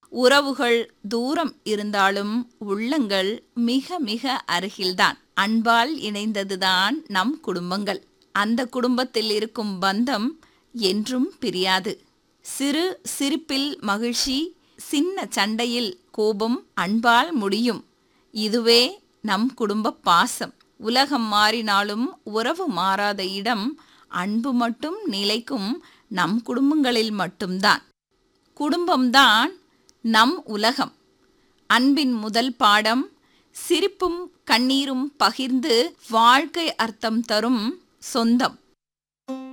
உறவுகள் தூரம் இருந்தாலும் உள்ளங்கள் மிக மிக அருகில்தான் அன்பால் இணைந்ததுதான் நம் குடும்பங்கள் அந்த குடும்பத்தில் இருக்கும் பந்தம் என்றும் பிரியாது சிறு சிரிப்பில் மகிழ்ச்சி சின்ன சண்டையில் கோபம் அன்பால் முடியும் இதுவே நம் குடும்ப பாசம் உலகம் மாறினாலும் உறவு மாறாத இடம் அன்பு மட்டும் நிலைக்கும் நம் குடும்பங்களில் மட்டும்தான் குடும்பம்தான் நம் உலகம் அன்பின் முதல் பாடம் சிரிப்பும் கண்ணீரும் பகிர்ந்து வாழ்க்கை அர்த்தம் தரும் சொந்தம்